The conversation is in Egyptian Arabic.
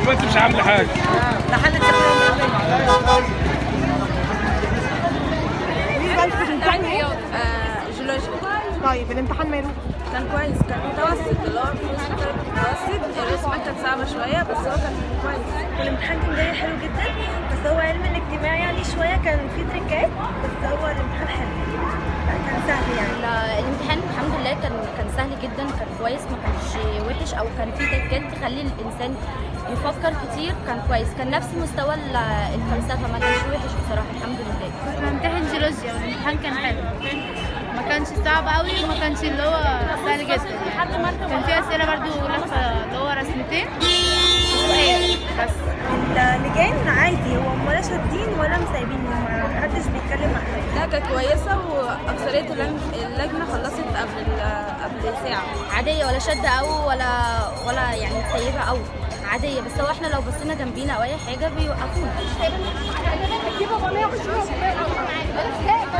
يبقى انت مش عامله حاجه امتحان التربيه مين بقى انت بتمتحني ايه؟ جيولوجيا طيب الامتحان ماله؟ كان كويس كان متوسط اللي هو في وسط طالب متوسط الرسمة كانت صعبة شوية بس هو كان كويس والامتحان كان جاي حلو جدا بس هو علم الاجتماع يعني شويه كان فيه تريكات بس هو الامتحان حلو كان سهل يعني لا، الامتحان الحمد لله كان كان سهل جدا كان كويس ما كانش وحش او كان فيه تكات تخلي الانسان يفكر كتير كان كويس كان نفس مستوى ال- الفلسفه ما كانش وحش بصراحه الحمد لله كنت بمتحن جيولوجيا والامتحان كان حلو ما كانش صعب قوي وما كانش اللي هو سهل جدا يعني. كان في اسئله برضو لفه اللي هو رسمتين وسؤال بس اللجان عادي هو ولا شادين ولا مسايبين ما حدش بيتكلم مع حد لا كانت كويسة وأكثرية اللجنة اللجنة خلصت قبل ال- قبل ساعة عاديه ولا شاده او ولا ولا يعني سيبه او عاديه بس هو احنا لو بصينا جنبينا او اي حاجه بيوقفونا